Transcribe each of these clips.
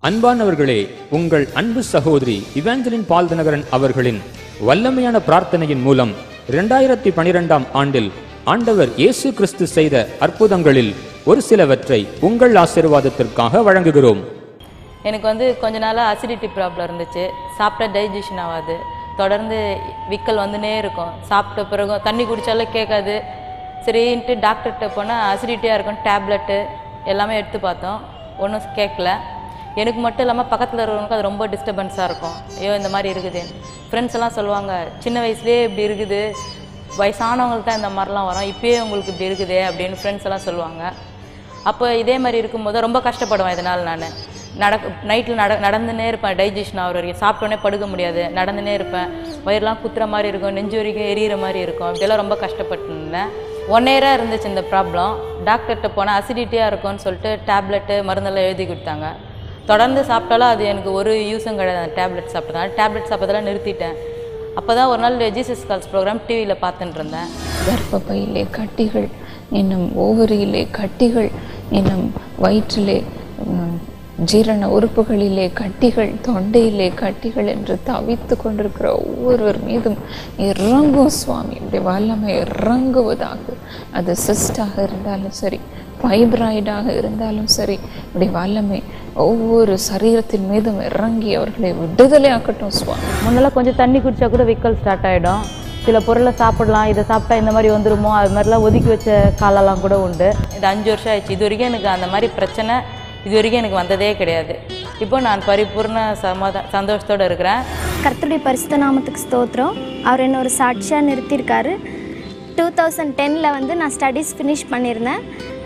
அன்பானவர்களே உங்கள் அன்பு சகோதரி இவாஞ்சலின் பால் தினகரன் அவர்களின் வல்லமையான பிரார்த்தனையின் மூலம் இரண்டாயிரத்தி பனிரெண்டாம் ஆண்டில் ஆண்டவர் இயேசு கிறிஸ்து செய்த அற்புதங்களில் ஒரு சிலவற்றை உங்கள் ஆசீர்வாதத்திற்காக வழங்குகிறோம் எனக்கு வந்து கொஞ்ச நாளாக அசிடிட்டி ப்ராப்ளம் இருந்துச்சு சாப்பிட்டா டைஜஷன் ஆகாது தொடர்ந்து விக்கல் வந்துனே இருக்கும் சாப்பிட்ட பிறகும் தண்ணி குடித்தாலும் கேட்காது சரின்ட்டு டாக்டர்கிட்ட போனால் அசிடிட்டியாக இருக்கும் டேப்லெட்டு எல்லாமே எடுத்து பார்த்தோம் ஒன்றும் கேட்கல எனக்கு மட்டும் இல்லாமல் பக்கத்தில் இருக்கிறவங்களுக்கு அது ரொம்ப டிஸ்டர்பன்ஸாக இருக்கும் ஐயோ இந்த மாதிரி இருக்குது ஃப்ரெண்ட்ஸ் எல்லாம் சொல்லுவாங்க சின்ன வயசுலேயே இப்படி இருக்குது வயசானவங்களுக்கு தான் இந்த மாதிரிலாம் வரும் இப்பயே உங்களுக்கு இப்படி இருக்குதே அப்படின்னு ஃப்ரெண்ட்ஸ் எல்லாம் சொல்லுவாங்க அப்போ இதே மாதிரி இருக்கும்போது ரொம்ப கஷ்டப்படுவேன் இதனால் நான் நடக்க நைட்டில் நட நடந்துனே இருப்பேன் டைஜஷன் ஆகிற வரைக்கும் சாப்பிட்டோன்னே படுக்க முடியாது நடந்துனே இருப்பேன் வயிறுலாம் குத்துற மாதிரி இருக்கும் நெஞ்சு வரைக்கும் எரியிற மாதிரி இருக்கும் இப்படியெல்லாம் ரொம்ப கஷ்டப்பட்டு இருந்தேன் ஒன் இயராக இருந்துச்சு இந்த ப்ராப்ளம் டாக்டர்கிட்ட போனால் அசிடிட்டியாக இருக்கும்னு சொல்லிட்டு டேப்லெட்டு மருந்தெல்லாம் எழுதி கொடுத்தாங்க தொடர்ந்து சாப்பிட்டாலும் அது எனக்கு ஒரு யூஸும் கிடையாது அந்த டேப்லெட் சாப்பிட்டதால டேப்லெட் சாப்பிட்டதெல்லாம் நிறுத்திட்டேன் அப்போ தான் ஒரு நாள் ஜீசஸ் கால்ஸ் ப்ரோக்ராம் டிவியில் பார்த்துட்டு இருந்தேன் கர்ப்பப்பையிலே கட்டிகள் இன்னும் ஓவரியிலே கட்டிகள் இன்னும் வயிற்றிலே உம், ஜீரண உறுப்புகளிலே கட்டிகள் தொண்டையிலே கட்டிகள் என்று தவித்து கொண்டிருக்கிற ஒவ்வொருவர் மீதும் இறங்கும் சுவாமி இப்படி வல்லமை இறங்குவதாக அது சிஸ்டாக இருந்தாலும் சரி ஃபைப்ராய்டாக இருந்தாலும் சரி இப்படி வல்லமை ஒவ்வொரு சரீரத்தின் மீதும் இறங்கி அவர்களை விடுதலை ஆக்கட்டும் சுவாமி முன்னெல்லாம் கொஞ்சம் தண்ணி குடிச்சா கூட விக்கல் ஸ்டார்ட் ஆகிடும் சில பொருளை சாப்பிடலாம் இதை சாப்பிட்டா இந்த மாதிரி வந்துருமோ அது மாதிரிலாம் ஒதுக்கி வச்ச காலெல்லாம் கூட உண்டு இது அஞ்சு வருஷம் ஆயிடுச்சு இது வரைக்கும் எனக்கு அந்த மாதிரி பிரச்சனை இது வரைக்கும் எனக்கு வந்ததே கிடையாது இப்போ நான் பரிபூர்ண சமாதா சந்தோஷத்தோடு இருக்கிறேன் கர்த்தருடைய பரிசுத்த நாமத்துக்கு ஸ்தோத்திரம் அவர் என்ன ஒரு சாட்சியாக நிறுத்தியிருக்காரு டூ தௌசண்ட் டெனில் வந்து நான் ஸ்டடீஸ் ஃபினிஷ் பண்ணியிருந்தேன்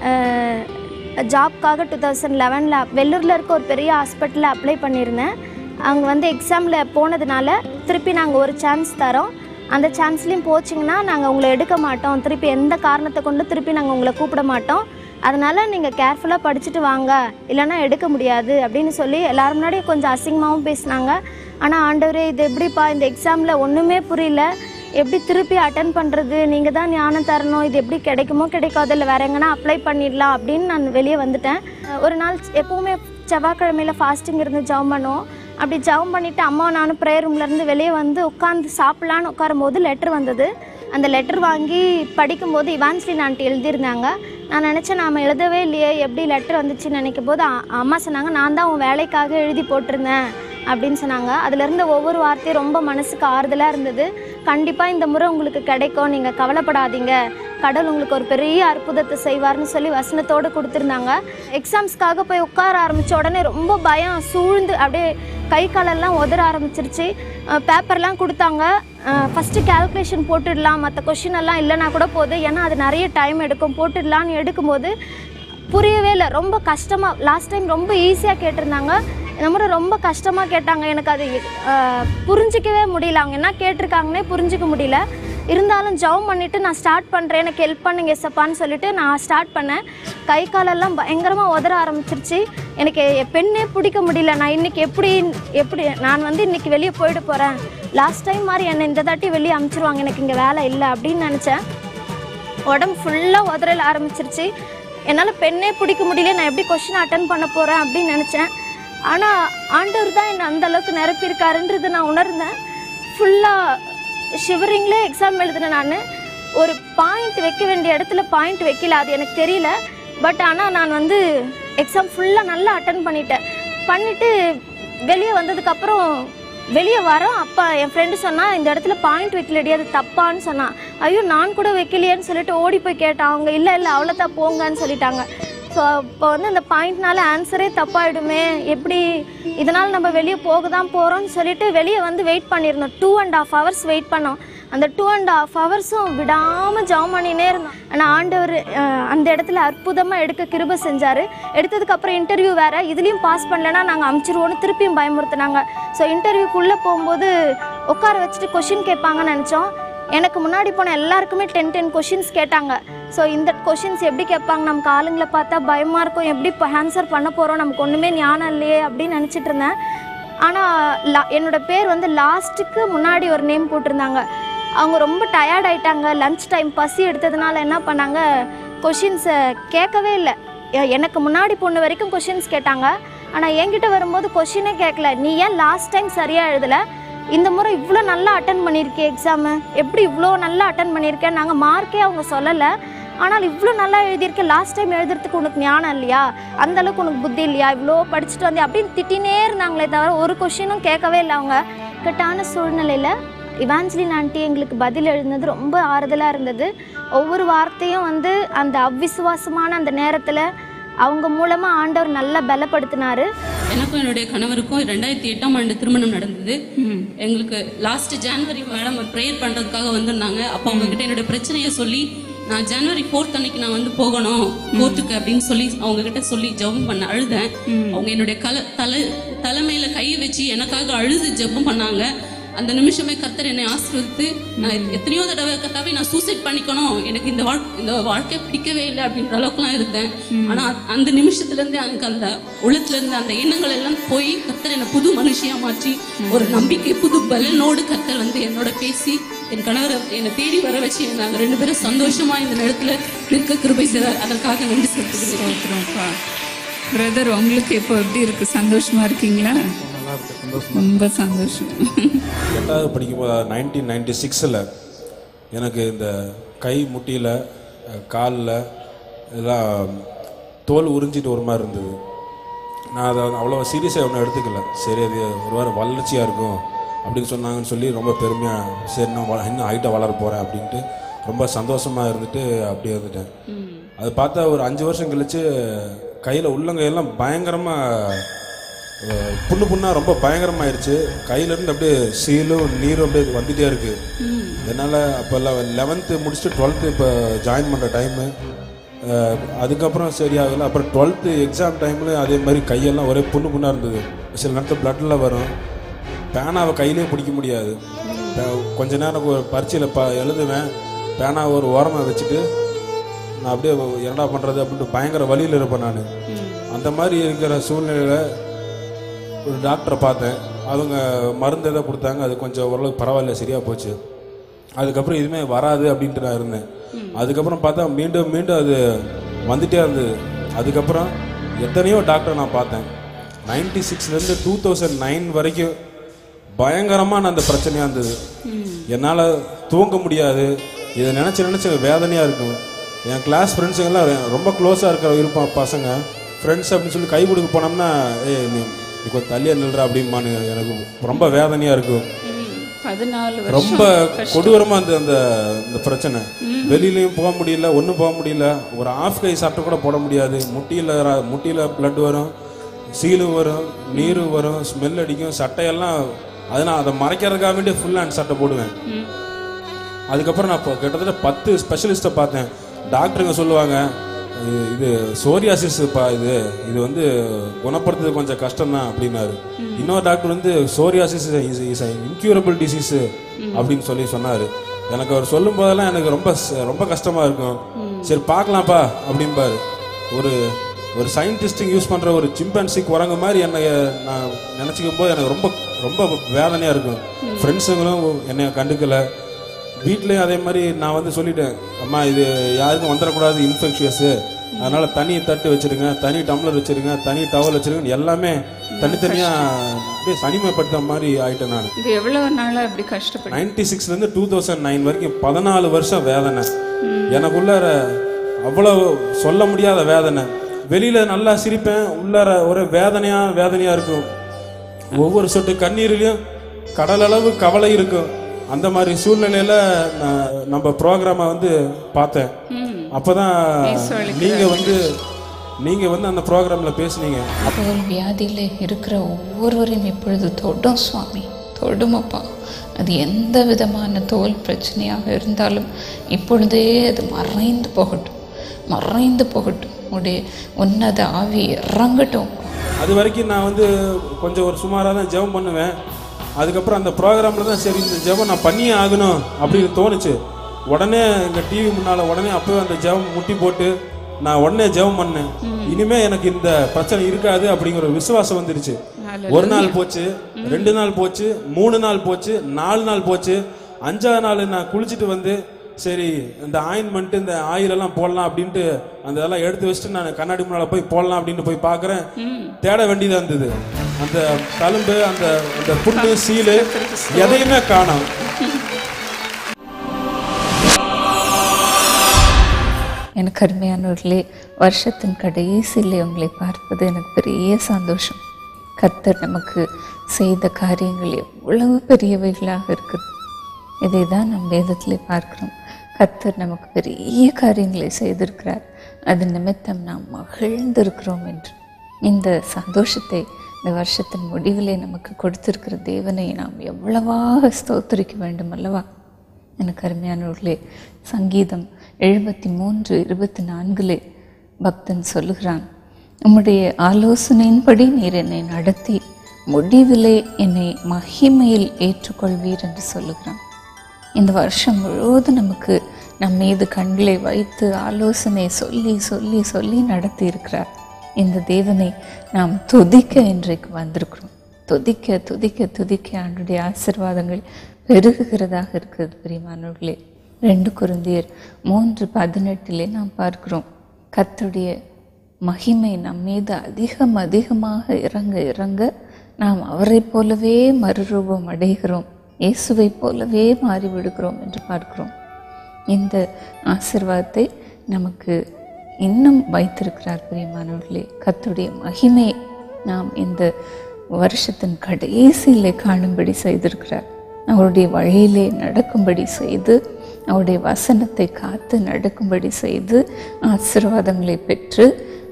ஜாப்க்காக டூ தௌசண்ட் லெவனில் வெள்ளூரில் இருக்க ஒரு பெரிய ஹாஸ்பிட்டலில் அப்ளை பண்ணியிருந்தேன் அவங்க வந்து எக்ஸாமில் போனதுனால திருப்பி நாங்கள் ஒரு சான்ஸ் தரோம் அந்த சான்ஸ்லேயும் போச்சிங்கன்னா நாங்கள் உங்களை எடுக்க மாட்டோம் திருப்பி எந்த காரணத்தை கொண்டு திருப்பி நாங்கள் உங்களை கூப்பிட மாட்டோம் அதனால் நீங்கள் கேர்ஃபுல்லாக படிச்சுட்டு வாங்க இல்லைன்னா எடுக்க முடியாது அப்படின்னு சொல்லி எல்லாரும் முன்னாடி கொஞ்சம் அசிங்கமாகவும் பேசினாங்க ஆனால் ஆண்டவரே இது எப்படிப்பா இந்த எக்ஸாமில் ஒன்றுமே புரியல எப்படி திருப்பி அட்டன் பண்ணுறது நீங்கள் தான் ஞானம் தரணும் இது எப்படி கிடைக்குமோ கிடைக்காதோ இல்லை வேற எங்கன்னா அப்ளை பண்ணிடலாம் அப்படின்னு நான் வெளியே வந்துட்டேன் ஒரு நாள் எப்போவுமே செவ்வாய்க்கிழமையில் ஃபாஸ்டிங் இருந்து ஜெபம் பண்ணுவோம் அப்படி ஜெபம் பண்ணிவிட்டு அம்மா நானும் ப்ரேயர் ரூம்லேருந்து வெளியே வந்து உட்காந்து சாப்பிட்லான்னு உட்காரும் போது லெட்டர் வந்தது அந்த லெட்டர் வாங்கி படிக்கும்போது இவான்ஸ்லின் ஆண்டி எழுதியிருந்தாங்க நான் நினச்சேன் நாம் எழுதவே இல்லையே எப்படி லெட்டர் வந்துச்சுன்னு நினைக்கும் போது அ- அம்மா சொன்னாங்க நான் தான் உன் வேலைக்காக எழுதி போட்டிருந்தேன் அப்படின்னு சொன்னாங்க அதுல இருந்த ஒவ்வொரு வார்த்தையும் ரொம்ப மனசுக்கு ஆறுதலாக இருந்தது கண்டிப்பாக இந்த முறை உங்களுக்கு கிடைக்கும் நீங்கள் கவலைப்படாதீங்க கடவுள் உங்களுக்கு ஒரு பெரிய அற்புதத்தை செய்வார்னு சொல்லி வசனத்தோடு கொடுத்துருந்தாங்க எக்ஸாம்ஸ்க்காக போய் உட்கார ஆரம்பித்த உடனே ரொம்ப பயம் சூழ்ந்து அப்படியே கை காலெல்லாம் உதற ஆரம்பிச்சிருச்சு பேப்பர்லாம் கொடுத்தாங்க ஃபஸ்ட்டு கால்குலேஷன் போட்டுடலாம் மற்ற கொஷின் எல்லாம் இல்லைனா கூட போகுது ஏன்னா அது நிறைய டைம் எடுக்கும் போட்டுடலான்னு எடுக்கும்போது புரியவே இல்லை ரொம்ப கஷ்டமாக லாஸ்ட் டைம் ரொம்ப ஈஸியாக கேட்டிருந்தாங்க இந்த முறை ரொம்ப கஷ்டமாக கேட்டாங்க எனக்கு அது அஹ், புரிஞ்சிக்கவே முடியல அவங்க என்ன கேட்டிருக்காங்கன்னே புரிஞ்சிக்க முடியல இருந்தாலும் ஜவ் பண்ணிவிட்டு நான் ஸ்டார்ட் பண்ணுறேன் எனக்கு ஹெல்ப் பண்ணுங்க எசப்பான்னு சொல்லிட்டு நான் ஸ்டார்ட் பண்ணேன் கை காலெல்லாம் பயங்கரமாக உதற ஆரம்பிச்சிருச்சு எனக்கு என் பெண்ணே பிடிக்க முடியல நான் இன்னைக்கு எப்படி எப்படி நான் வந்து இன்னைக்கு வெளியே போயிட போகிறேன் லாஸ்ட் டைம் மாதிரி என்னை இந்த தாட்டி வெளியே அமுச்சிருவாங்க எனக்கு இங்கே வேலை இல்லை அப்படின்னு நினச்சேன் உடம்பு ஃபுல்லாக உதறல ஆரம்பிச்சிருச்சு என்னால் பெண்ணே பிடிக்க முடியல நான் எப்படி கொஷின் அட்டன் பண்ண போகிறேன் அப்படின்னு நினச்சேன் ஆனால் ஆண்டவர் தான் என்னை அந்த அளவுக்கு நிரப்பியிருக்காருன்றது நான் உணர்ந்தேன் ஃபுல்லாக ஷிவரிங்லே எக்ஸாம் எழுதினேன் நான் ஒரு பாயிண்ட் வைக்க வேண்டிய இடத்துல பாயிண்ட் வைக்கல அது எனக்கு தெரியல பட் ஆனால் நான் வந்து எக்ஸாம் ஃபுல்லாக நல்லா அட்டன் பண்ணிட்டேன் பண்ணிவிட்டு வெளியே வந்ததுக்கப்புறம் வெளியே வரோம் அப்பா என் ஃப்ரெண்டு சொன்னா இந்த இடத்துல பாயிண்ட் வைக்கலடி அது தப்பான்னு சொன்னான் ஐயோ நான் கூட வைக்கலையேன்னு சொல்லிட்டு ஓடி போய் கேட்டான் அவங்க இல்லை இல்லை அவ்வளோதான் போங்கன்னு சொல்லிட்டாங்க ஸோ இப்போ வந்து அந்த பாயிண்ட்னால ஆன்சரே தப்பாயிடுமே எப்படி இதனால் நம்ம வெளியே போக தான் போகிறோம்னு சொல்லிட்டு வெளியே வந்து வெயிட் பண்ணியிருந்தோம் two and half hours wait பண்ணோம் அந்த டூ அண்ட் ஹாஃப் ஹவர்ஸும் விடாமல் ஜாம் பண்ணினே இருந்தோம் ஆனால் ஆண்டவர் அஹ், அந்த இடத்துல அற்புதமாக எடுக்க கிருப செஞ்சார் எடுத்ததுக்கப்புறம் இன்டர்வியூ வேறு இதுலேயும் பாஸ் பண்ணலன்னா நாங்கள் அமுச்சிருவோன்னு திருப்பியும் பயமுறுத்துனாங்க ஸோ இன்டர்வியூக்குள்ளே போகும்போது உட்கார வச்சுட்டு கொஷின் கேட்பாங்கன்னு நினச்சோம் எனக்கு முன்னாடி போன எல்லாருக்குமே டென் டென் கொஷின்ஸ் கேட்டாங்க ஸோ இந்த கொஷின்ஸ் எப்படி கேட்பாங்க நமக்கு ஆளுங்களை பார்த்தா பயமாக இருக்கும் எப்படி இப்போ ஆன்சர் பண்ண போகிறோம் நமக்கு ஒன்றுமே ஞானம் இல்லையே அப்படின்னு நினச்சிட்டு இருந்தேன் ஆனால் லா என்னோட பேர் வந்து லாஸ்ட்டுக்கு முன்னாடி ஒரு நேம் போட்டிருந்தாங்க அவங்க ரொம்ப டயர்ட் ஆயிட்டாங்க லஞ்ச் டைம் பசி எடுத்ததுனால என்ன பண்ணாங்க கொஷின்ஸை கேட்கவே இல்லை எ- எனக்கு முன்னாடி பொண்ணு வரைக்கும் கொஷின்ஸ் கேட்டாங்க ஆனால் என்கிட்ட வரும்போது கொஷினே கேட்கல நீ ஏன் லாஸ்ட் டைம் சரியாக எழுதலை இந்த முறை இவ்வளோ நல்லா அட்டன் பண்ணியிருக்கே எக்ஸாமு எப்படி இவ்வளோ நல்லா அட்டன் பண்ணியிருக்கேன் நாங்கள் மார்க்கே அவங்க சொல்லலை ஆனால் இவ்வளோ நல்லா எழுதியிருக்க லாஸ்ட் டைம் எழுதுறதுக்கு உனக்கு ஞானம் இல்லையா அந்த அளவுக்கு உனக்கு புத்தி இல்லையா இவ்வளோ படிச்சுட்டு வந்தே அப்படின்னு திட்டினே இருந்தாங்களே தவிர ஒரு கொஷினும் கேட்கவே இல்லை அவங்க இக்கட்டான சூழ்நிலையில் இவாஞ்சலின் ஆண்டி எங்களுக்கு பதில் எழுதினது ரொம்ப ஆறுதலாக இருந்தது ஒவ்வொரு வார்த்தையும் வந்து அந்த அவ்விசுவாசமான அந்த நேரத்தில் அவங்க மூலமாக ஆண்டவர் நல்லா பலப்படுத்தினாரு எனக்கும் என்னுடைய கணவருக்கும் ரெண்டாயிரத்தி எட்டாம் ஆண்டு திருமணம் நடந்தது எங்களுக்கு லாஸ்ட் ஜான்வரி மேடம் ப்ரேயர் பண்றதுக்காக வந்திருந்தாங்க அப்போ அவங்க கிட்ட என்னோட பிரச்சனையை சொல்லி நான் ஜனவரி ஃபோர்த் அன்னைக்கு நான் வந்து போகணும் கோர்ட்டுக்கு அப்படின்னு சொல்லி அவங்க கிட்ட சொல்லி ஜெபம் பண்ண அழுதேன் அவங்க என்னுடைய கல தலை தலைமையில கையை வச்சு எனக்காக அழுது ஜெபம் பண்ணாங்க அந்த நிமிஷமே கத்தர் என்னை ஆசீர்வதித்து நான் எத்தனையோ தடவை கத்தாவே நான் சூசைட் பண்ணிக்கணும் எனக்கு இந்த வாழ் இந்த வாழ்க்கை பிடிக்கவே இல்லை அப்படின்ற அளவுக்குலாம் இருந்தேன் ஆனா அந்த நிமிஷத்துல இருந்தே எனக்கு அந்த உள்ளத்துல இருந்த அந்த எண்ணங்கள் எல்லாம் போய் கத்தர் என்னை புது மனுஷியா மாற்றி ஒரு நம்பிக்கை புது பலனோடு கத்தர் வந்து என்னோட பேசி என் கணவரை என்னை தேடி வர வச்சு நாங்க ரெண்டு பேரும் சந்தோஷமா இந்த நேரத்துல நிற்க கிருபை செய்தார் அதற்காக நன்றி செலுத்துகிறேன் ஸ்தோத்திரம்ப்பா பிரதர் உங்களுக்கு இப்போ எப்படி இருக்கு சந்தோஷமா இருக்கீங்களா ரொம்ப சந்தோஷம் எட்டாவது படிக்கும்போது நைன்டீன் நைன்டி சிக்ஸில் எனக்கு இந்த கை முட்டியில் காலில் இதெல்லாம் தோல் உறிஞ்சிட்டு ஒரு மாதிரி இருந்தது நான் அதை அவ்வளோ சீரியஸாக ஒன்றும் எடுத்துக்கல சரி அது ஒரு வாரம் வளர்ச்சியாக இருக்கும் அப்படின்னு சொன்னாங்கன்னு சொல்லி ரொம்ப பெருமையாக சரி நான் வ- இன்னும் ஹைட்டாக வளர போகிறேன் அப்படின்ட்டு ரொம்ப சந்தோஷமாக இருந்துட்டு அப்படியே இருந்துட்டேன் அது பார்த்தா ஒரு அஞ்சு வருஷம் கழிச்சு கையில் உள்ளங்கையெல்லாம் பயங்கரமாக அஹ் புண்ணு புண்ணா ரொம்ப பயங்கரமாயிருச்சு கையிலேருந்து அப்படியே சீலும் நீரும் அப்படியே வந்துட்டே இருக்கு என்னால் அப்போ லெவன்த்து முடிச்சுட்டு டுவெல்த்து இப்போ ஜாயின் பண்ணுற டைமு அதுக்கப்புறம் சரியாகல அப்புறம் டுவெல்த்து எக்ஸாம் டைமில் அதே மாதிரி கையெல்லாம் ஒரே புண்ணு புண்ணாக இருந்தது சில நேரத்தில் பிளட்டில் வரும் பேனாவை கையிலே பிடிக்க முடியாது பே- கொஞ்ச நேரம் ஒரு பரீட்சையில் ப எழுதுவேன் பேனாவை ஒரு ஓரமாக வச்சுட்டு நான் அப்படியே என்னடா பண்ணுறது அப்படின்ட்டு பயங்கர வழியில் இருப்பேன் நான் அந்த மாதிரி இருக்கிற சூழ்நிலையில் ஒரு டாக்டரை பார்த்தேன் அவங்க மருந்து எதாவது கொடுத்தாங்க அது கொஞ்சம் ஓரளவுக்கு பரவாயில்ல சரியாக போச்சு அதுக்கப்புறம் எதுவுமே வராது அப்படின்ட்டு நான் இருந்தேன் அதுக்கப்புறம் பார்த்தா மீண்டும் மீண்டும் அது வந்துட்டே இருந்தது அதுக்கப்புறம் எத்தனையோ டாக்டர் நான் பார்த்தேன் நைன்டி சிக்ஸ்லேருந்து டூ தௌசண்ட் நைன் வரைக்கும் பயங்கரமான அந்த பிரச்சனையாக இருந்தது என்னால் தூங்க முடியாது இதை நினச்சி நினச்சி வேதனையாக இருக்கும் என் கிளாஸ் ஃப்ரெண்ட்ஸுங்கெல்லாம் ரொம்ப க்ளோஸாக இருக்கிற இருப்பான் பசங்க ஃப்ரெண்ட்ஸ் அப்படின்னு சொல்லி கை கொடுக்க போனோம்னா ஏய் நீ நீ கொஞ்சம் தள்ளியா நில்ற அப்படிம்பானு எனக்கு ரொம்ப வேதனையாக இருக்கும் பதினாலு ரொம்ப வருஷம் கொடூரமா இருந்தது அந்த இந்த பிரச்சனை வெளியிலயும் போக முடியல ஒன்றும் போக முடியல ஒரு ஆஃப் கை சாப்பிட்டு கூட போட முடியாது முட்டியில ர- முட்டியில பிளட் வரும் சீலு வரும் நீரு வரும் ஸ்மெல் அடிக்கும் சட்டையெல்லாம் அது நான் அதை மறைக்கிறதுக்காக வேண்டிய ஃபுல் ஹேண்ட் சட்டை போடுவேன் அதுக்கப்புறம் நான் இப்போ கிட்டத்தட்ட பத்து ஸ்பெஷலிஸ்ட்டை பார்த்தேன் டாக்டருங்க சொல்லுவாங்க "இது- இது சோரியாசிஸ்ப்பா இது இது வந்து குணப்படுத்துறது கொஞ்சம் கஷ்டம்தான் அப்படின்னாரு இன்னொரு டாக்டர் வந்து சோரியாசிஸ் இஸ் இன்க்யூரபிள் டிசீஸ் அப்படின்னு சொல்லி சொன்னார் எனக்கு அவர் சொல்லும் போதெல்லாம் எனக்கு ரொம்ப ச- ரொம்ப கஷ்டமாக இருக்கும் சரி பார்க்கலாம்ப்பா அப்படிம்பாரு ஒரு ஒரு சயின்டிஸ்டிங் யூஸ் பண்ணுற ஒரு சிம்பன்சி குரங்கு மாதிரி என்னை நான் நினச்சிக்கும் போது எனக்கு ரொம்ப ரொம்ப வேதனையாக இருக்கும் ஃப்ரெண்ட்ஸுங்களும் என்னை கண்டுக்கலை வீட்லேயும் அதே மாதிரி நான் வந்து சொல்லிட்டேன் அம்மா இது யாருக்கும் வந்துடக்கூடாது இன்ஃபெக்ஷியஸு அதனால தனி தட்டு வச்சிருங்க தனி டம்ளர் வச்சிருங்க தனி டவல் வச்சிருங்க எல்லாமே தனித்தனியாக அப்படியே தனிமைப்படுத்த மாதிரி ஆயிட்டேன் நான் இது எவ்வளவு நாளா அப்படி கஷ்டப்பட்டு நைன்டி சிக்ஸ்லேருந்து டூ தௌசண்ட் நைன் வரைக்கும் பதினாலு வருஷம் வேதனை எனக்குள்ளார அவ்வளோ சொல்ல முடியாத வேதனை வெளியில நல்லா சிரிப்பேன் உள்ளார ஒரே வேதனையா வேதனையா இருக்கும் ஒவ்வொரு சொட்டு கண்ணீரிலையும் கடல் அளவு கவலை இருக்கும் அந்த மாதிரி சூழ்நிலையில நான் நம்ம ப்ரோக்ராமை வந்து பார்த்தேன் அப்பதான் நீங்க வந்து நீங்க வந்து அந்த ப்ரோக்ராம்ல பேசுனீங்க தோல் வியாதியில் இருக்கிற ஒவ்வொருவரையும் இப்பொழுது தொடும் சுவாமி தொடுமப்பா அது எந்த விதமான தோல் பிரச்சனையாக இருந்தாலும் இப்பொழுதே அது மறைந்து போகட்டும் மறைந்து போகட்டும் உடைய உன்னத ஆவி இறங்கட்டும் அது வரைக்கும் நான் வந்து கொஞ்சம் ஒரு சுமாராக தான் ஜெபம் பண்ணுவேன் அதுக்கப்புறம் அந்த ப்ரோக்ராமில் தான் சரி இந்த ஜெபம் நான் பண்ணியே ஆகணும் அப்படின்னு தோணுச்சு உடனே எங்கள் டிவி முன்னால் உடனே அப்போவே அந்த ஜெபம் முட்டி போட்டு நான் உடனே ஜெபம் பண்ணேன் இனிமே எனக்கு இந்த பிரச்சனை இருக்காது அப்படிங்கிற ஒரு விசுவாசம் வந்துருச்சு ஒரு நாள் போச்சு ரெண்டு நாள் போச்சு மூணு நாள் போச்சு நாலு நாள் போச்சு அஞ்சாவது நாள் நான் குளிச்சுட்டு வந்து சரி இந்த ஆயின்மெண்ட் இந்த ஆயில் எல்லாம் போடலாம் அப்படின்ட்டு அந்த இதெல்லாம் எடுத்து வச்சுட்டு நான் கண்ணாடி முன்னால போய் போடலாம் அப்படின்னு போய் பார்க்கறேன் தேட வேண்டியதா இருந்தது அந்த தழும்பு அந்த அந்த புண்ணு சீலு எதையுமே காணோம் எனக்கு அருமையானவர்களே வருஷத்தின் கடைசியிலே உங்களை பார்ப்பது எனக்கு பெரிய சந்தோஷம் கர்த்தர் நமக்கு செய்த காரியங்கள் எவ்வளவு பெரியவைகளாக இருக்குது இதை தான் நம் வேதத்திலே பார்க்கிறோம் கர்த்தர் நமக்கு பெரிய காரியங்களை செய்திருக்கிறார் அது நிமித்தம் நாம் மகிழ்ந்திருக்கிறோம் என்று இந்த சந்தோஷத்தை இந்த வருஷத்தின் முடிவிலே நமக்கு கொடுத்திருக்கிற தேவனை நாம் எவ்வளவாக ஸ்தோத்திரிக்க வேண்டும் அல்லவா எனக்கு அருமையானவர்களே சங்கீதம் எழுபத்தி மூன்று இருபத்தி நான்கிலே பக்தன் சொல்லுகிறான் உம்முடைய ஆலோசனையின்படி நீர் என்னை நடத்தி முடிவிலே என்னை மகிமையில் ஏற்றுக்கொள்வீர் என்று சொல்லுகிறான் இந்த வருஷம் முழுவதும் நமக்கு நம் மீது கண்களை வைத்து ஆலோசனை சொல்லி சொல்லி சொல்லி நடத்தி இருக்கிறார் இந்த தேவனை நாம் துதிக்க இன்றைக்கு வந்திருக்கிறோம் துதிக்க துதிக்க துதிக்க ஆண்டுடைய ஆசிர்வாதங்கள் பெருகுகிறதாக இருக்கிறது பிரியமானவர்களே ரெண்டு குருந்தியர் மூன்று பதினெட்டிலே நாம் பார்க்கிறோம் கர்த்தருடைய மகிமை நம் மீது அதிகம் அதிகமாக இறங்க இறங்க நாம் அவரைப் போலவே மறுரூபம் அடைகிறோம் இயேசுவைப் போலவே மாறிவிடுகிறோம் என்று பார்க்கிறோம் இந்த ஆசிர்வாதத்தை நமக்கு இன்னும் வைத்திருக்கிறார் பிரியமானவர்களே கர்த்தருடைய மகிமை நாம் இந்த வருஷத்தின் கடைசியிலே காணும்படி செய்திருக்கிறார் அவருடைய வழியிலே நடக்கும்படி செய்து அவருடைய வசனத்தை காத்து நடக்கும்படி செய்து ஆசீர்வாதங்களை பெற்று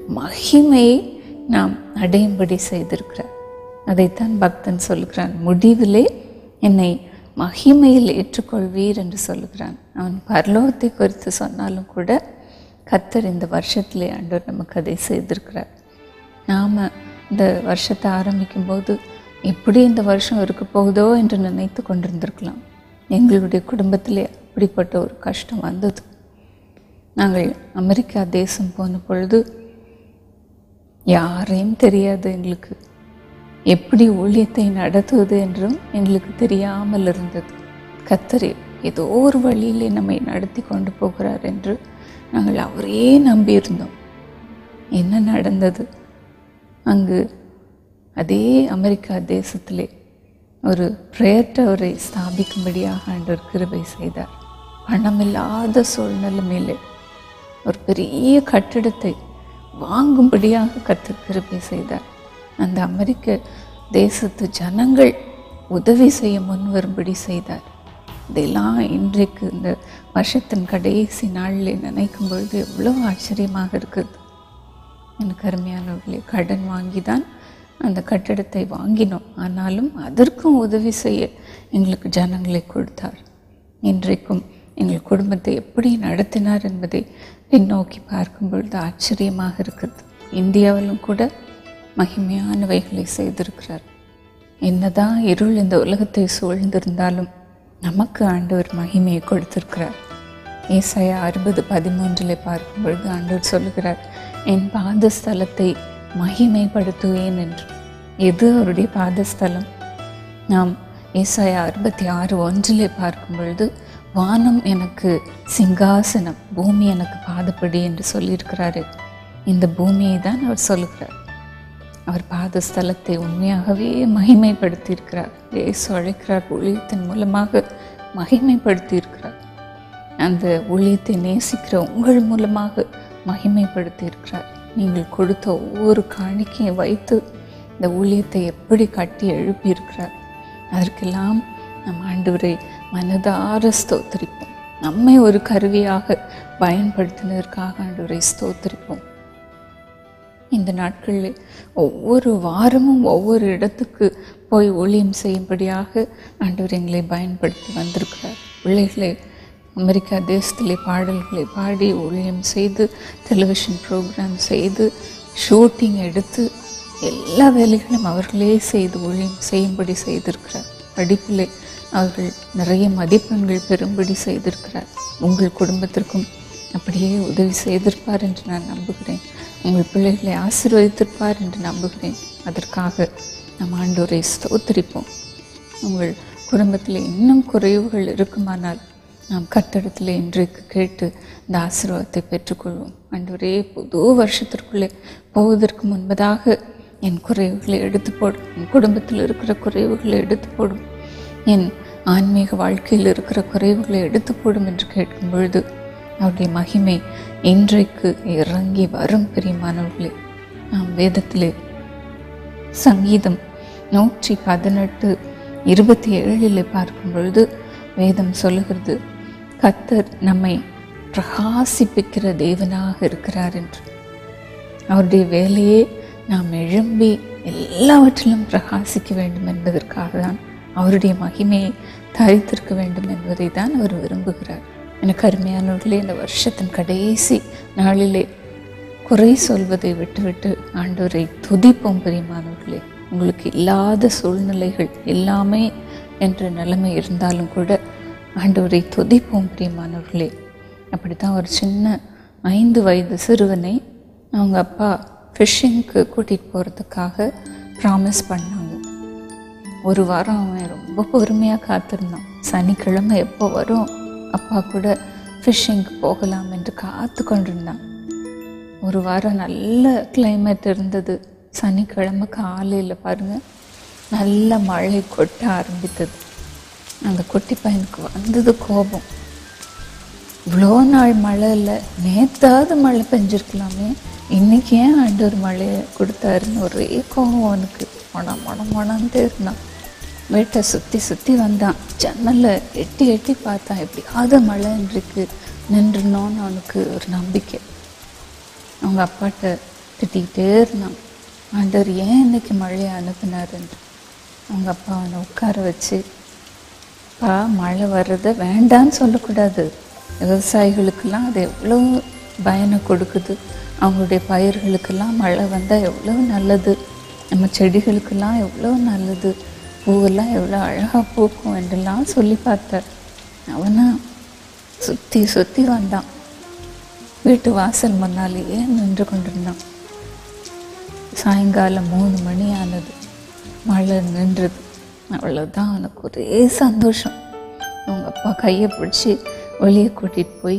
மகிமையை நாம் அடையும்படி செய்திருக்கிறார் அதைத்தான் பக்தன் சொல்லுகிறான் முடிவிலே என்னை மகிமையில் ஏற்றுக்கொள்வீர் என்று சொல்லுகிறான் அவன் பரலோகத்தை குறித்து சொன்னாலும் கூட கர்த்தர் இந்த வருஷத்திலே ஆண்டவர் நமக்கு அதை செய்திருக்கிறார் நாம் இந்த வருஷத்தை ஆரம்பிக்கும்போது எப்படி இந்த வருஷம் இருக்க போகுதோ என்று நினைத்து கொண்டிருந்திருக்கலாம் எங்களுடைய குடும்பத்திலே அப்படிப்பட்ட ஒரு கஷ்டம் வந்தது நாங்கள் அமெரிக்கா தேசம் போன பொழுது யாரையும் தெரியாது எங்களுக்கு எப்படி ஊழியத்தை நடத்துவது என்றும் எங்களுக்கு தெரியாமல் இருந்தது கத்தரே ஏதோ ஒரு வழியிலே நம்மை நடத்தி கொண்டு போகிறார் என்று நாங்கள் அவரே நம்பியிருந்தோம் என்ன நடந்தது அங்கு அதே அமெரிக்கா தேசத்திலே ஒரு ப்ரேயர் டவரை ஸ்தாபிக்கும்படியாக ஆண்டவர் கிருபை செய்தார் பணமில்லாத சூழ்நிலைமையிலே ஒரு பெரிய கட்டிடத்தை வாங்கும்படியாக கர்த்தர் கிருபை செய்தார் அந்த அமெரிக்க தேசத்து ஜனங்கள் உதவி செய்ய முன் வரும்படி செய்தார் இதெல்லாம் இன்றைக்கு இந்த வருஷத்தின் கடைசி நாளில் நினைக்கும் பொழுது எவ்வளோ ஆச்சரியமாக இருக்குது எனக்கு அருமையானவர்களே கடன் வாங்கி தான் அந்த கட்டிடத்தை வாங்கினோம் ஆனாலும் அதற்கும் உதவி செய்ய எங்களுக்கு ஜனங்களை கொடுத்தார் இன்றைக்கும் எங்கள் குடும்பத்தை எப்படி நடத்தினார் என்பதை பின்னோக்கி பார்க்கும் பொழுது ஆச்சரியமாக இருக்குது இந்தியாவிலும் கூட மகிமையானவைகளை செய்திருக்கிறார் என்னதான் இருள் இந்த உலகத்தை சூழ்ந்திருந்தாலும் நமக்கு ஆண்டவர் மகிமையை கொடுத்திருக்கிறார் ஏசாயா அறுபது பதிமூன்றிலே பார்க்கும் பொழுது ஆண்டவர் சொல்லுகிறார் என் பாதஸ்தலத்தை மகிமைப்படுத்துவேன் என்று எது அவருடைய பாதஸ்தலம் நாம் ஏசாயா அறுபத்தி ஆறு ஒன்றிலே பார்க்கும் பொழுது வானம் எனக்கு சிங்காசனம் பூமி எனக்கு பாதப்படி என்று சொல்லியிருக்கிறாரு இந்த பூமியை தான் அவர் சொல்லுகிறார் அவர் பாதஸ்தலத்தை உண்மையாகவே மகிமைப்படுத்தியிருக்கிறார் இயேசு அழைக்கிறார் ஊழியத்தின் மூலமாக மகிமைப்படுத்தியிருக்கிறார் அந்த ஊழியத்தை நேசிக்கிற உங்கள் மூலமாக மகிமைப்படுத்தியிருக்கிறார் நீங்கள் கொடுத்த ஒவ்வொரு காணிக்கையை வைத்து இந்த ஊழியத்தை எப்படி கட்டி எழுப்பியிருக்கிறார் அதற்கெல்லாம் நம் ஆண்டவரை மனதார ஸ்தோத்திரிப்போம் நம்மை ஒரு கருவியாக பயன்படுத்தினதற்காக ஆண்டவரை ஸ்தோத்திரிப்போம் இந்த நாட்களில் ஒவ்வொரு வாரமும் ஒவ்வொரு இடத்துக்கு போய் ஊழியம் செய்யும்படியாக ஆண்டவர் எங்களை பயன்படுத்தி வந்திருக்கிறார் பிள்ளைகளை அமெரிக்கா தேசத்திலே பாடல்களை பாடி ஊழியம் செய்து டெலிவிஷன் ப்ரோக்ராம் செய்து ஷூட்டிங் எடுத்து எல்லா வேலைகளும் அவர்களே செய்து ஊழியம் செய்யும்படி செய்திருக்கிறார் படிப்பிலே அவர்கள் நிறைய மதிப்பெண்கள் பெறும்படி செய்திருக்கிறார் உங்கள் குடும்பத்திற்கும் அப்படியே உதவி செய்திருப்பார் என்று நான் நம்புகிறேன் உங்கள் பிள்ளைகளை ஆசீர்வதித்திருப்பார் என்று நம்புகிறேன் அதற்காக நம் ஆண்டோரை ஸ்தோத்திரிப்போம் உங்கள் குடும்பத்தில் இன்னும் குறைவுகள் இருக்குமானால் நாம் கத்தடத்தில் இன்றைக்கு கேட்டு இந்த ஆசீர்வாதத்தை பெற்றுக்கொள்வோம் ஆண்டவரே புது வருஷத்திற்குள்ளே போவதற்கு முன்பதாக என் குறைவுகளை எடுத்து போடும் என் குடும்பத்தில் இருக்கிற குறைவுகளை எடுத்து போடும் என் ஆன்மீக வாழ்க்கையில் இருக்கிற குறைவுகளை எடுத்து போடும் என்று கேட்கும் பொழுது அவருடைய மகிமை இன்றைக்கு இறங்கி வரும் பிரியமானவர்களே நாம் வேதத்திலே சங்கீதம் நூற்றி பதினெட்டு இருபத்தி ஏழில் பார்க்கும் பொழுது வேதம் சொல்லுகிறது கத்தர் நம்மை பிரகாசிப்பிக்கிற தேவனாக இருக்கிறார் என்று அவருடைய வேலையே நாம் எழும்பி எல்லாவற்றிலும் பிரகாசிக்க வேண்டும் என்பதற்காக தான் அவருடைய மகிமையை தரித்திருக்க வேண்டும் என்பதை தான் அவர் விரும்புகிறார் எனக்கு அருமையானவர்களே இந்த வருஷத்தின் கடைசி நாளிலே குறை சொல்வதை விட்டுவிட்டு ஆண்டவரை துதிப்போம் பிரியமானவர்களே உங்களுக்கு இல்லாத சூழ்நிலைகள் எல்லாமே என்ற நிலைமை இருந்தாலும் கூட ஆண்டவரை துதிப்போம் பிரியமானவர்களே அப்படித்தான் ஒரு சின்ன ஐந்து வயது சிறுவனை அவங்க அப்பா ஃபிஷ்ஷிங்க்கு கூட்டிகிட்டு போகிறதுக்காக ப்ராமிஸ் பண்ணாங்க ஒரு வாரம் அவன் ரொம்ப பொறுமையாக காத்திருந்தான் சனிக்கிழமை எப்போ வரும் அப்பா கூட ஃபிஷ்ஷிங்க்கு போகலாம் என்று காத்து கொண்டிருந்தான் ஒரு வாரம் நல்ல climate இருந்தது சனிக்கிழமை காலையில் பாருங்கள் நல்ல மழை கொட்ட ஆரம்பித்தது அந்த குட்டி பையனுக்கு வந்தது கோபம் இவ்வளோ நாள் மழை இல்லை நேத்தாவது மழை பெஞ்சிருக்கலாமே இன்னைக்கு ஏன் ஆண்டவர் மழையை கொடுத்தாருன்னு ஒரே கோபம் அவனுக்கு மனம் மனம் மனந்தே இருந்தான் வீட்டை சுற்றி சுற்றி வந்தான் ஜன்னலில் எட்டி எட்டி பார்த்தான் எப்படியாவது மழை இன்றைக்கு நின்றுனோன்னு அவனுக்கு ஒரு நம்பிக்கை அவங்க அப்பாட்ட திட்டிக்கிட்டே இருந்தான் ஆண்டவர் ஏன் இன்னைக்கு மழையை அனுப்புனாருன்னு அவங்க அப்பா அவனை உட்கார வச்சு பா மழை வர்றதை வேண்டான்னு சொல்லக்கூடாது விவசாயிகளுக்கெல்லாம் அது எவ்வளோ பயனை கொடுக்குது அவங்களுடைய பயிர்களுக்கெல்லாம் மழை வந்தால் எவ்வளோ நல்லது நம்ம செடிகளுக்கெல்லாம் எவ்வளோ நல்லது பூவெல்லாம் எவ்வளோ அழகாக பூக்கும் என்றெல்லாம் சொல்லி பார்த்தார் அவனா சுற்றி சுற்றி வந்தான் வீட்டு வாசல் முன்னாலேயே நின்று கொண்டிருந்தான் சாயங்காலம் மூணு மணி ஆனது மழை நின்றது அவ்வளோதான் அவனுக்கு ஒரே சந்தோஷம் அவங்க அப்பா கையை பிடிச்சி வெளியே கூட்டிகிட்டு போய்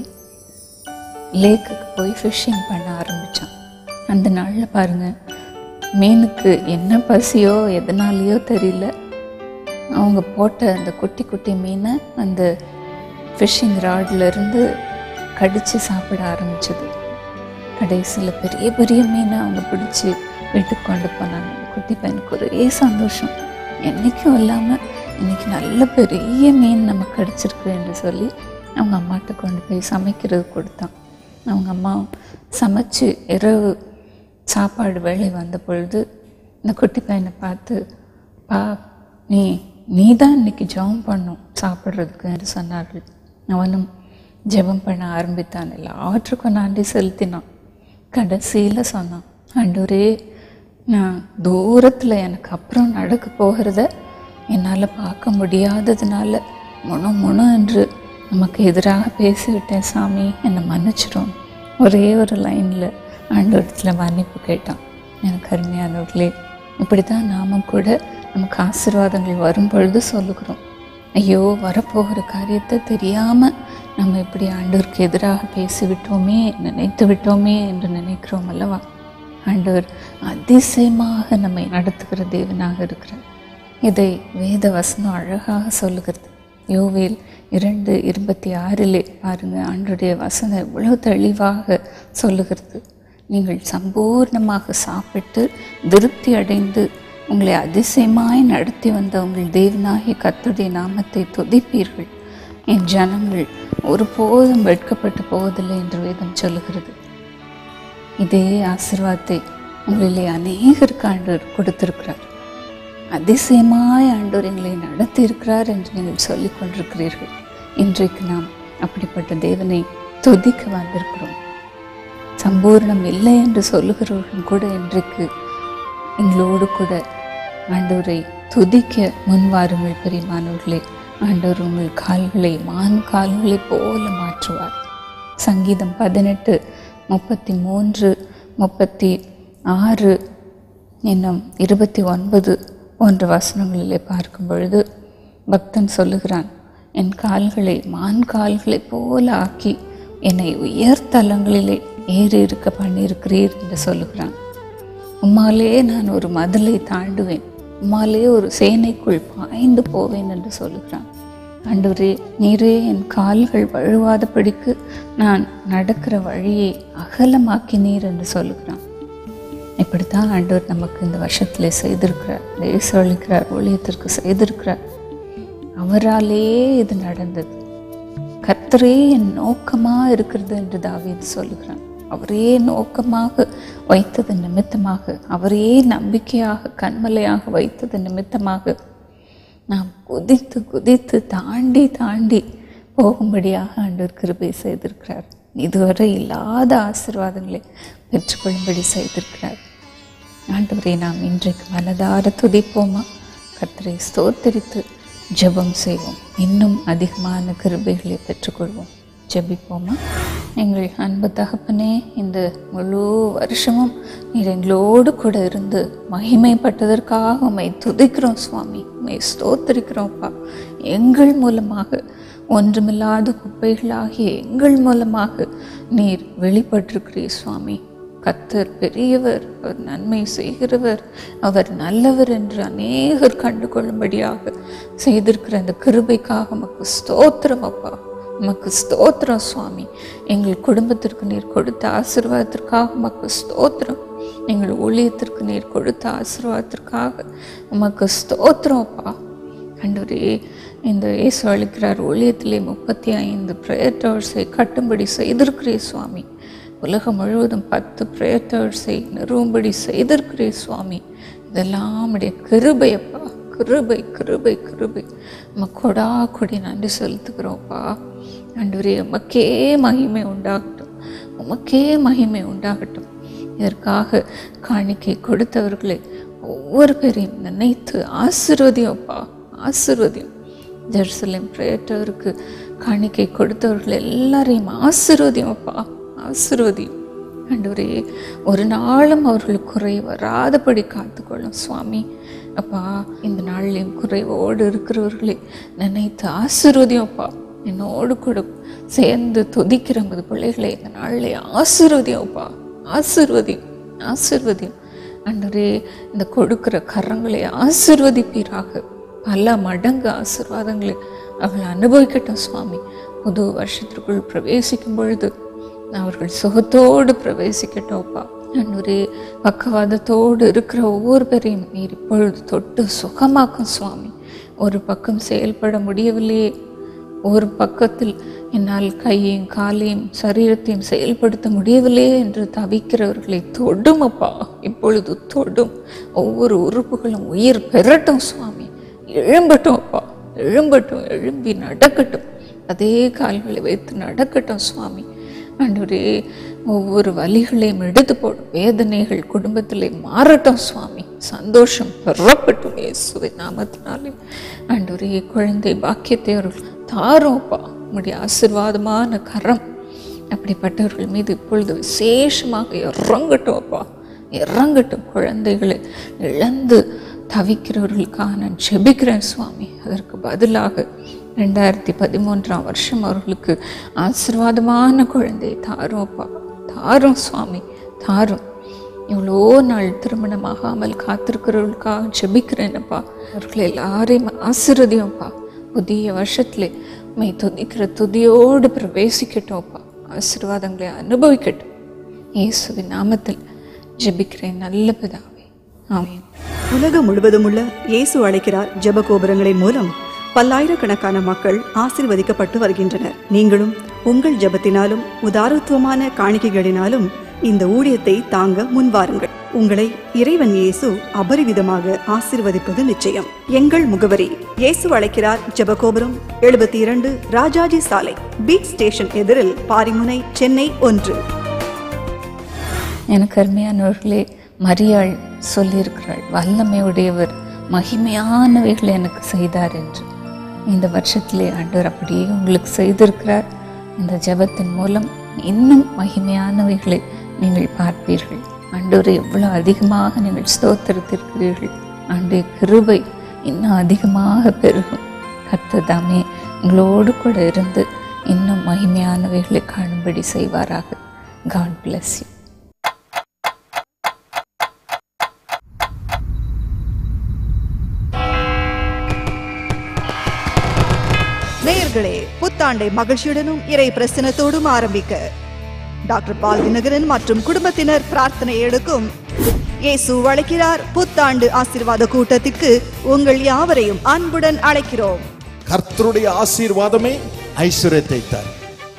லேக்குக்கு போய் ஃபிஷ்ஷிங் பண்ண ஆரம்பித்தான் அந்த நாளில் பாருங்கள் மீனுக்கு என்ன பசியோ எதனாலேயோ தெரியல அவங்க போட்ட அந்த குட்டி குட்டி மீனை அந்த ஃபிஷ்ஷிங் இருந்து கடித்து சாப்பிட ஆரம்பிச்சது கடைசியில் பெரிய பெரிய மீனை அவங்க பிடிச்சி வீட்டுக்கு கொண்டு போனாங்க அந்த குட்டி பையனுக்கு ஒரே சந்தோஷம் என்றைக்கும் இல்லாமல் இன்னைக்கு நல்ல பெரிய மீன் நமக்கு கிடச்சிருக்கு என்று சொல்லி அவங்க அம்மாட்ட கொண்டு போய் சமைக்கிறது கொடுத்தான் அவங்க அம்மா சமைச்சு இரவு சாப்பாடு வேலை வந்த பொழுது இந்த குட்டி பையனை பார்த்து பா நீ நீ தான் இன்னைக்கு ஜெபம் பண்ணும் சாப்பிட்றதுக்கு என்று சொன்னார்கள் அவனும் ஜெபம் பண்ண ஆரம்பித்தான் எல்லாவற்றுக்கும் நன்றி செலுத்தினான் கடைசியில் சொன்னான் ஆண்டவரே நான் தூரத்தில் எனக்கு அப்புறம் நடக்க போகிறத என்னால் பார்க்க முடியாததுனால முணு முணு என்று நமக்கு எதிராக பேசிவிட்டேன் சாமி என்னை மன்னிச்சிடும் ஒரே ஒரு லைனில் ஆண்டவரத்தில் மன்னிப்பு கேட்டான் எனக்கு அருமையானவர்களே இப்படி தான் நாமும் கூட நமக்கு ஆசீர்வாதங்கள் வரும் பொழுது சொல்லுகிறோம் ஐயோ வரப்போகிற காரியத்தை தெரியாமல் நம்ம இப்படி ஆண்டவருக்கு எதிராக பேசிவிட்டோமே நினைத்து விட்டோமே என்று நினைக்கிறோம் அல்லவா ஆண்டவர் அதிசயமாக நம்மை நடத்துகிற தேவனாக இருக்கிறார் இதை வேத வசனம் அழகாக சொல்லுகிறது யோவேல் இரண்டு இருபத்தி ஆறிலே பாருங்க ஆண்டுடைய வசனம் எவ்வளோ தெளிவாக சொல்லுகிறது நீங்கள் சம்பூர்ணமாக சாப்பிட்டு திருப்தி அடைந்து உங்களை அதிசயமாய் நடத்தி வந்த உங்கள் தேவனாகிய கர்த்தருடைய நாமத்தை துதிப்பீர்கள் என் ஜனங்கள் ஒருபோதும் வெட்கப்பட்டு போவதில்லை என்று வேதம் சொல்லுகிறது இதே ஆசீர்வாதத்தை உங்களிலே அநேகருக்கு ஆண்டவர் கொடுத்திருக்கிறார் அதிசயமாய் ஆண்டவர் எங்களை நடத்தி இருக்கிறார் என்று நீங்கள் சொல்லிக் கொண்டிருக்கிறீர்கள் இன்றைக்கு நாம் அப்படிப்பட்ட தேவனை துதிக்க வந்திருக்கிறோம் சம்பூர்ணம் இல்லை என்று சொல்லுகிறவர்கள் கூட இன்றைக்கு எங்களோடு கூட ஆண்டவரை துதிக்க முன்வாருங்கள் பெரியமானவர்களே ஆண்டவர் உங்கள் கால்களை மான் கால்களைப் போல மாற்றுவார் சங்கீதம் பதினெட்டு முப்பத்தி மூன்று முப்பத்தி ஆறு இன்னும் இருபத்தி ஒன்பது போன்ற வசனங்களிலே பார்க்கும் பொழுது பக்தன் சொல்லுகிறான் என் கால்களை மான் கால்களைப் போல ஆக்கி என்னை உயர்தலங்களிலே ஏறி இருக்க பண்ணியிருக்கிறீர் என்று சொல்லுகிறான் உம்மாலே நான் ஒரு மதிலை தாண்டுவேன் உம்மாலே ஒரு சேனைக்குள் பாய்ந்து போவேன் என்று சொல்லுகிறான் ஆண்டவரே நீரே என் கால்கள் வழுவாதபடிக்கு நான் நடக்கிற வழியை அகலமாக்கினீர் என்று சொல்லுகிறான் இப்படித்தான் ஆண்டவர் நமக்கு இந்த வருஷத்தில் செய்திருக்கிறார் தேச அளிக்கிறார் ஊழியத்திற்கு செய்திருக்கிறார் அவராலே இது நடந்தது கர்த்தரே என் நோக்கமாக இருக்கிறது என்று தாவீது சொல்லுகிறான் அவரே நோக்கமாக வைத்தது நிமித்தமாக அவரே நம்பிக்கையாக கண்மலையாக வைத்தது நிமித்தமாக நாம் குதித்து குதித்து தாண்டி தாண்டி போகும்படியாக ஆண்டவர் கிருபை செய்திருக்கிறார் இதுவரை இல்லாத ஆசீர்வாதங்களை பெற்றுக்கொள்ளும்படி செய்திருக்கிறார் ஆண்டவரை நாம் இன்றைக்கு மனதார துதிப்போமா கர்த்தரை ஸ்தோத்தரித்து ஜெபம் செய்வோம் இன்னும் அதிகமான கிருபைகளை பெற்றுக்கொள்வோம் ஜெபிப்போமா எங்கள் அன்பு தகப்பனே இந்த முழு வருஷமும் நீர் எங்களோடு கூட இருந்து மகிமைப்பட்டதற்காக உம்மை துதிக்கிறோம் சுவாமி உம்மை ஸ்தோத்தரிக்கிறோம்ப்பா எங்கள் மூலமாக ஒன்றுமில்லாத குப்பைகளாகிய எங்கள் மூலமாக நீர் வெளிப்பட்டிருக்கிறீர் சுவாமி கத்தர் பெரியவர் அவர் நன்மை செய்கிறவர் அவர் நல்லவர் என்று அநேகர் கண்டு கொள்ளும்படியாக செய்திருக்கிற அந்த கிருபைக்காக உமக்கு ஸ்தோத்திரம் அப்பா உமக்கு ஸ்தோத்திரம் சுவாமி எங்கள் குடும்பத்திற்கு நீர் கொடுத்த ஆசீர்வாதத்திற்காக உமக்கு ஸ்தோத்திரம் எங்கள் ஊழியத்திற்கு நீர் கொடுத்த ஆசீர்வாதத்திற்காக உமக்கு ஸ்தோத்திரம் அப்பா ஆண்டவரே இந்த இயேசு அளிக்கிறார் ஊழியத்திலே முப்பத்தி ஐந்து ப்ரேயர் டவர்ஸை கட்டும்படி செய்திருக்கிறீர் சுவாமி உலகம் முழுவதும் பத்து ப்ரேயர் டவர்ஸை நிறுவும்படி செய்திருக்கிறீர் சுவாமி இதெல்லாம் உடைய கிருபையப்பா கிருபை கிருபை கிருபை மக்கோடா கொடி நன்றி செலுத்துகிறோம்ப்பா ஆண்டவரே உமக்கே மகிமை உண்டாகட்டும் உமக்கே மகிமை உண்டாகட்டும் இதற்காக காணிக்கை கொடுத்தவர்களை ஒவ்வொரு பேரையும் நினைத்து ஆசிர்வதியம்ப்பா ஆசிர்வதியம் ஜெருசலேம் பிரேட்டவருக்கு காணிக்கை கொடுத்தவர்கள் எல்லாரையும் ஆசிர்வதியம்ப்பா ஆசிர்வதியும் ஆண்டவரே ஒரு நாளும் அவர்களுக்கு குறை வராதபடி காத்துக்கொள்ளும் சுவாமி அப்பா இந்த நாள்லையும் குறைவோடு இருக்கிறவர்களை நினைத்து ஆசிர்வதியம்ப்பா என்னோடு கூட சேர்ந்து துதிக்கிற மது பிள்ளைகளை இந்த நாளில் ஆசிர்வதியம்ப்பா ஆசிர்வதியும் ஆசிர்வதியும் ஆண்டவரே இந்த கொடுக்கிற கரங்களை ஆசிர்வதிப்பீராக பல மடங்கு ஆசீர்வாதங்களை அவர்கள் அனுபவிக்கட்டும் சுவாமி புது வருஷத்திற்குள் பிரவேசிக்கும் பொழுது அவர்கள் சுகத்தோடு பிரவேசிக்கட்டும்ப்பா ஆண்டவரே பக்கவாதத்தோடு இருக்கிற ஒவ்வொரு பேரையும் நீர் இப்பொழுது தொட்டு சுகமாக்கும் சுவாமி ஒரு பக்கம் செயல்பட முடியவில்லையே ஒரு பக்கத்தில் என்னால் கையையும் காலையும் சரீரத்தையும் செயல்படுத்த முடியவில்லையே என்று தவிக்கிறவர்களை தொடும் அப்பா இப்பொழுது தொடும் ஒவ்வொரு உறுப்புகளும் உயிர் பெறட்டும் சுவாமி எழும்பட்டும் அப்பா எழும்பட்டும் எழும்பி நடக்கட்டும் அதே கால்களை வைத்து நடக்கட்டும் சுவாமி ஆண்டவரே ஒவ்வொரு வலிகளையும் எடுத்து போடும் வேதனைகள் குடும்பத்திலே மாறட்டும் சுவாமி சந்தோஷம் பெறப்பட்டும் இயேசுவின் நாமத்தினாலே ஆண்டவரே குழந்தை பாக்கியத்தை அவர்கள் தாரோப்பா உம்முடைய ஆசீர்வாதமான கரம் அப்படிப்பட்டவர்கள் மீது இப்பொழுது விசேஷமாக இறங்கட்டும் அப்பா இறங்கட்டும் குழந்தைகளை இழந்து தவிக்கிறவர்களுக்காக நான் ஜெபிக்கிறேன் சுவாமி அதற்கு பதிலாக ரெண்டாயிரத்தி பதிமூன்றாம் வருஷம் அவர்களுக்கு ஆசீர்வாதமான குழந்தையை தாரும் அப்பா தாரும் சுவாமி தாரும் இவ்வளோ நாள் திருமணமாகாமல் காத்திருக்கிறவர்களுக்காக ஜெபிக்கிறேனப்பா அவர்களை எல்லாரையும் ஆசீர்வதியும்ப்பா புதிய வருஷத்துல மை துதிக்கிற துதியோடு பிரவேசிக்கட்டும்ப்பா ஆசீர்வாதங்களை அனுபவிக்கட்டும் இயேசுவின் நாமத்தில் ஜெபிக்கிறேன் நல்ல பிதாவே ஆமென் உலகம் முழுவதும் உள்ள இயேசு அழைக்கிறார் ஜெப கோபுரங்களின் மூலம் பல்லாயிரக்கணக்கான மக்கள் ஆசிர்வதிக்கப்பட்டு வருகின்றனர் நீங்களும் உங்கள் ஜெபத்தினாலும் உதாரத்துவமான காணிக்கைகளினாலும் இந்த ஊழியத்தை தாங்க முன்வாருங்கள் உங்களை இறைவன் இயேசு அபரிவிதமாக ஆசிர்வதிப்பது நிச்சயம் எங்கள் முகவரி இயேசு அழைக்கிறார் ஜெபகோபுரம் எழுபத்தி இரண்டு ராஜாஜி சாலை பீட் ஸ்டேஷன் எதிரில் பாரிமுனை சென்னை ஒன்று எனக்கு அருமையானவர்களே மரியாள் சொல்லியிருக்கிறாள் வல்லமை உடையவர் மகிமையானவைகளை எனக்கு செய்தார் என்று இந்த வருஷத்திலே ஆண்டவர் அப்படியே உங்களுக்கு செய்திருக்கிறார் இந்த ஜெபத்தின் மூலம் இன்னும் மகிமையானவைகளை நீங்கள் பார்ப்பீர்கள் ஆண்டவரை எவ்வளோ அதிகமாக நீங்கள் ஸ்தோத்திரத்திருக்கிறீர்கள் ஆண்டு கிருபை இன்னும் அதிகமாக பெருகும் கர்த்தர் தாமே எங்களோடு கூட இருந்து இன்னும் மகிமையானவைகளை காணும்படி செய்வாராக காட் bless you நேயர்களே புத்தாண்டை மகிழ்ச்சியுடனும் இறை பிரசனத்தோடும் ஆரம்பிக்க டாக்டர் பால் தினகரன் மற்றும் குடும்பத்தினர் பிரார்த்தனை எடுக்கும் இயேசு அழைக்கிறார் புத்தாண்டு ஆசீர்வாத கூட்டத்திற்கு உங்கள் யாவரையும் அன்புடன் அழைக்கிறோம் கர்த்தருடைய ஆசீர்வாதமே ஐஸ்வர்யத்தை தரும்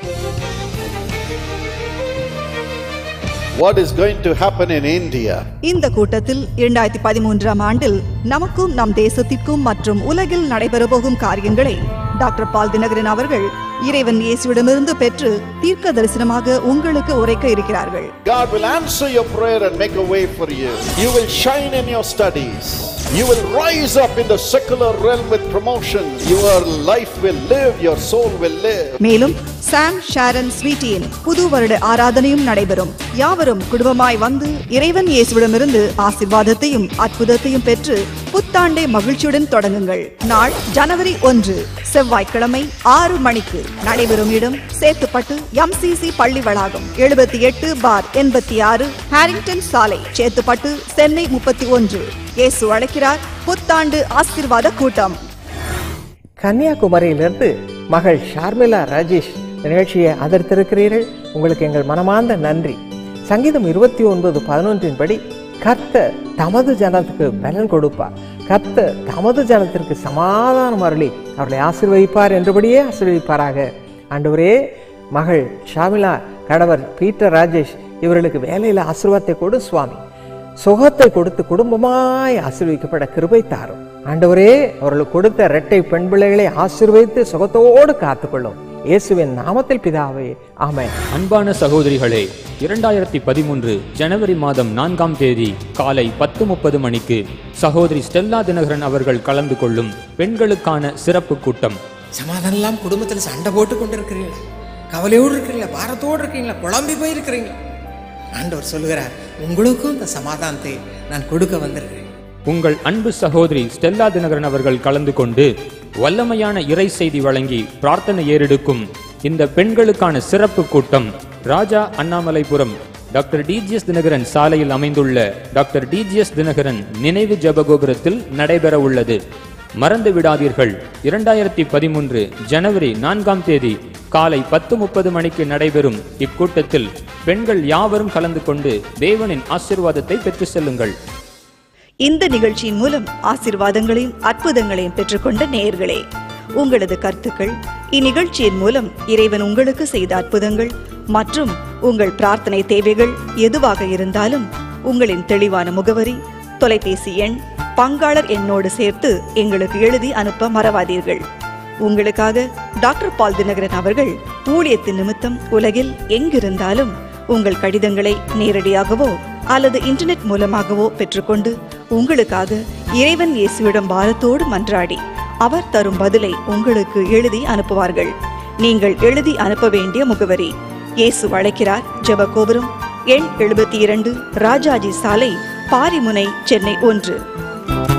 What is going to happen in India? இந்த கூட்டத்தில் இரண்டாயிரத்தி பதிமூன்றாம் ஆண்டில் நமக்கும் நம் தேசத்திற்கும் மற்றும் உலகில் நடைபெறப்போகும் காரியங்களை டாக்டர் பால் தினகரன் அவர்கள் இறைவன் இயேசுவிடமிருந்து பெற்று தீர்க்க தரிசனமாக உங்களுக்கு உரைக்க இருக்கிறார்கள் God will answer your prayer and make a way for you. You will shine in your studies. You will rise up in the secular realm with promotion. Your life will live, your soul will live. மேலும் சாம் ஷாரன் ஸ்வீட்டியின் புது வருட ஆராதனையும் நடைபெறும் யாவரும் குடும்பமாய் வந்து இறைவன் இயேசுவிடமிருந்து ஆசிர்வாதத்தையும் அற்புதத்தையும் பெற்று புத்தாண்டை மகிழ்ச்சியுடன் தொடங்குங்கள் நாள் ஜனவரி ஒன்று செவ்வாய்க்கிழமை ஆறு மணிக்கு நடைபெறும் இடம் சேத்துப்பட்டு எம்சிசி பள்ளி வளாகம் எழுபத்தி எட்டு பார் எண்பத்தி ஆறு ஹாரிங்டன் சாலை சேத்துப்பட்டு சென்னை முப்பத்தி ஒன்று இயேசு அழைக்கிறார் புத்தாண்டு ஆசிர்வாத கூட்டம் கன்னியாகுமரியிலிருந்து மகள் ஷார்மிளா ராஜேஷ் இந்த நிகழ்ச்சியை ஆதரித்திருக்கிறீர்கள் உங்களுக்கு எங்கள் மனமார்ந்த நன்றி சங்கீதம் இருபத்தி ஒன்பது பதினொன்றின் படி கர்த்த தமது ஜனத்துக்கு பலன் கொடுப்பார் கர்த்த தமது ஜனத்திற்கு சமாதானம் அருளி அவர்களை ஆசீர்வதிப்பார் என்றபடியே ஆசீர்வதிப்பாராக ஆண்டவரே மகள் ஷாமிலா கணவர் பீட்டர் ராஜேஷ் இவர்களுக்கு வேலையில் ஆசீர்வாதத்தை கொடு சுவாமி சுகத்தை கொடுத்து குடும்பமாய் ஆசீர்வதிக்கப்பட கிருபை தாரும் ஆண்டவரே அவர்களுக்கு கொடுத்த இரட்டை பெண் பிள்ளைகளை ஆசீர்வதித்து சுகத்தோடு காத்துக்கொள்ளும் இயேசுவின் நாமத்தில் பிதாவே ஆமென் அன்பான சகோதரிகளே இரண்டாயிரத்தி பதிமூன்று ஜனவரி மாதம் நான்காம் தேதி காலை பத்து முப்பது மணிக்கு சகோதரி ஸ்டெல்லா தினகரன் அவர்கள் கலந்து கொள்ளும் பெண்களுக்கான சிறப்பு கூட்டம் சமாதானம் இல்லாம குடும்பத்தில் சண்டை போட்டு கொண்டு இருக்கிறீங்களா கவலையோடு இருக்கிறீங்களா பாரத்தோடு இருக்கீங்களா குழம்பி போய் இருக்கிறீங்களா ஆண்டவர் சொல்லுகிறார் உங்களுக்கும் இந்த சமாதானத்தை நான் கொடுக்க வந்திருக்கிறேன் உங்கள் அன்பு சகோதரி ஸ்டெல்லா தினகரன் அவர்கள் கலந்து கொண்டு வல்லமையான இறை செய்தி வழங்கி பிரார்த்தனை ஏறெடுக்கும் இந்த பெண்களுக்கான சிறப்பு கூட்டம் ராஜா அண்ணாமலைபுரம் டாக்டர் டிஜிஎஸ் தினகரன் சாலையில் அமைந்துள்ள டாக்டர் டிஜிஎஸ் தினகரன் நினைவு ஜெபகோபுரத்தில் நடைபெற உள்ளது மறந்து விடாதீர்கள் இரண்டாயிரத்தி பதிமூன்று ஜனவரி நான்காம் தேதி காலை பத்து முப்பது மணிக்கு நடைபெறும் இக்கூட்டத்தில் பெண்கள் யாவரும் கலந்து கொண்டு தேவனின் ஆசிர்வாதத்தை பெற்று செல்லுங்கள் இந்த நிகழ்ச்சியின் மூலம் ஆசிர்வாதங்களையும் அற்புதங்களையும் பெற்றுக்கொண்ட நேயர்களே உங்களது கருத்துக்கள் இந்நிகழ்ச்சியின் மூலம் இறைவன் உங்களுக்கு செய்த அற்புதங்கள் மற்றும் உங்கள் பிரார்த்தனை தேவைகள் எதுவாக இருந்தாலும் உங்களின் தெளிவான முகவரி தொலைபேசி எண் பங்காளர் எண்ணோடு சேர்த்து எங்களுக்கு எழுதி அனுப்ப மறவாதீர்கள் உங்களுக்காக டாக்டர் பால் தினகரன் அவர்கள் ஊழியத்தின் நிமித்தம் உலகில் எங்கிருந்தாலும் உங்கள் கடிதங்களை நேரடியாகவோ அல்லது இன்டர்நெட் மூலமாகவோ பெற்றுக்கொண்டு உங்களுக்காக இறைவன் இயேசுவிடம் பாரத்தோடு மன்றாடி அவர் தரும் பதிலை உங்களுக்கு எழுதி அனுப்புவார்கள் நீங்கள் எழுதி அனுப்ப வேண்டிய முகவரி இயேசு அழைக்கிறார் ஜெபகோபுரம் எண் எழுபத்தி இரண்டு ராஜாஜி சாலை பாரிமுனை சென்னை ஒன்று